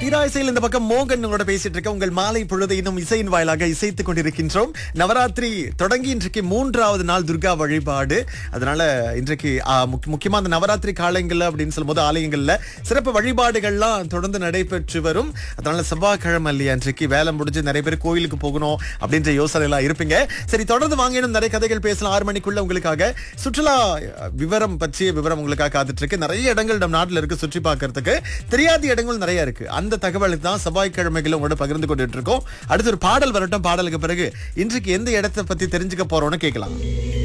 தீராயிசையில் இந்த பக்கம் மோகன் உங்களோட பேசிட்டு இருக்க உங்கள் மாலை பொழுது இன்னும் இசையின் வாயிலாக இசைத்துக் கொண்டிருக்கின்றோம் நவராத்திரி தொடங்கி இன்றைக்கு மூன்றாவது நாள் துர்கா வழிபாடு அதனால இன்றைக்கு ஆ, முக்கிய- முக்கியமா அந்த நவராத்திரி காலங்கள்ல அப்படின்னு சொல்லும்போது ஆலயங்கள்ல சிறப்பு வழிபாடுகள்லாம் தொடர்ந்து நடைபெற்று வரும் அதனால செவ்வாய்க்கிழமை இல்லையா இன்றைக்கு வேலை முடிஞ்சு நிறைய பேர் கோயிலுக்கு போகணும் அப்படின்ற யோசனை எல்லாம் இருப்பீங்க சரி தொடர்ந்து வாங்க இன்னும் நிறைய கதைகள் பேசலாம் ஆறு மணிக்குள்ள உங்களுக்காக சுற்றுலா அஹ், விவரம் பற்றிய விவரம் உங்களுக்காக காத்துட்டு இருக்கு நிறைய இடங்கள் நம் நாட்டுல இருக்கு சுற்றி பார்க்கறதுக்கு தெரியாத இடங்கள் நிறைய இருக்கு அந்த தகவலுக்கு தான் செவ்வாய்க்கிழமைகள் உங்களோட பகிர்ந்து கொண்டுட்டு இருக்கோம் அடுத்து ஒரு பாடல் வரட்டும் பாடலுக்கு பிறகு இன்றைக்கு எந்த இடத்தை பத்தி தெரிஞ்சுக்க போறோம்னு கேட்கலாம்